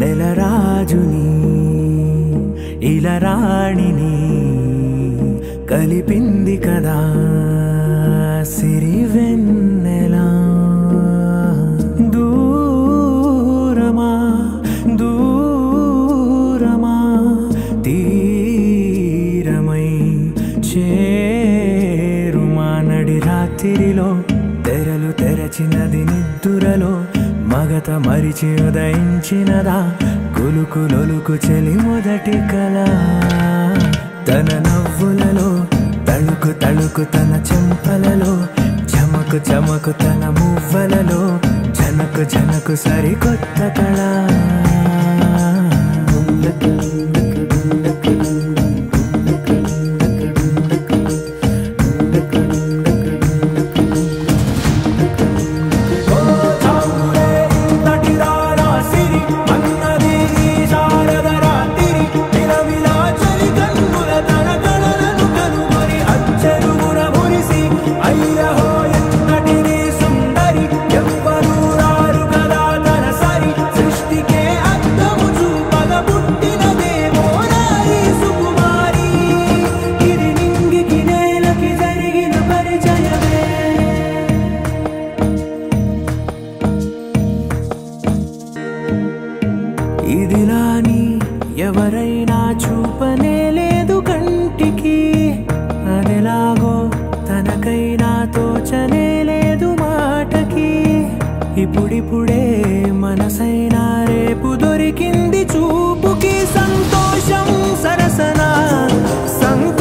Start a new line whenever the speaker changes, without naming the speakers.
నెలరాజుని ఇలరాణిని కలిపింది కదా సిరివెన్నెలా దూరమా దూరమా తీరమై చేరుమా నడి రాత్రిలో తెరలు తెరచినది నిద్దురలో మగత మరిచి ఉదయించినదా కులుకులొలుకు చెలి మొదటి కళ తన నవ్వులలో తళుకు తళుకు తన చెంపలలో చమకు చమకు తన మువ్వలలో జనకు జనకు సరికొత్త కళ సృష్టికే అర్థము చూపగ పుట్టినదేమో నారీ సుకుమారి ఇది నింగికి నేలకి జరిగిన పరిచయమే ఇదిలాని ఎవరైనా చూపనే లేదు కంటికి అదిలాగో తనకైనా తోచనే లేదు మాటకి ఇప్పుడిప్పుడే మనసైనా రేపు దొరికింది చూపుకి సంతోషం సరసన సంతోషం